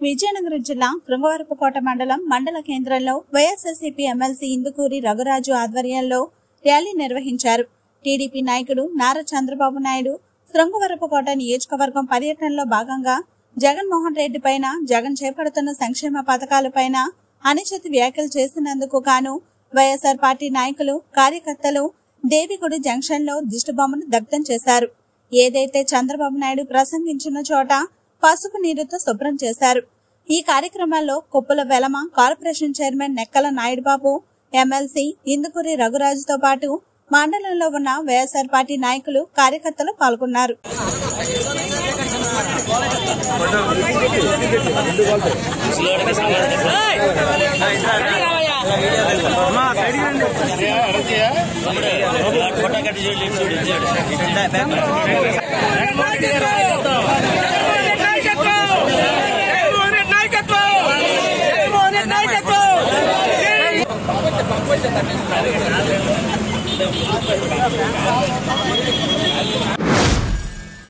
విజయనగరం జిల్లా కృంగవరపుకోట మండలం మండల కేంద్రంలో వైఎస్ఆర్సీపీ ఎమ్మెల్సీ ఇందుకూరి రఘురాజు ఆధ్వర్యంలో ర్యాలీ నిర్వహించారు టీడీపీ నాయకుడు నారా చంద్రబాబు నాయుడు శృంగవరపుకోట నియోజకవర్గం పర్యటనలో భాగంగా జగన్మోహన్ రెడ్డి పైన జగన్ చేపడుతున్న సంక్షేమ పథకాలపైన అనుచిత వ్యాఖ్యలు చేసినందుకు గాను వైఎస్ఆర్ పార్టీ నాయకులు కార్యకర్తలు దేవిగుడి జంక్షన్ లో దిష్టిబొమ్మను దగ్ధం చేశారు ఏదైతే చంద్రబాబు నాయుడు ప్రసంగించిన చోట పసుపు నీరుతో శుభ్రం చేశారు ఈ కార్యక్రమంలో Kuppala Velama corporation chairman Nekkala Naidubabu MLC Indukuri రఘురాజుతో పాటు మండలంలో ఉన్న వైఎస్ఆర్ పార్టీ నాయకులు కార్యకర్తలు పాల్గొన్నారు ఫోటో కట్టి చూడు ఇటు చూడు ఇటు చూడు నాయకత్వం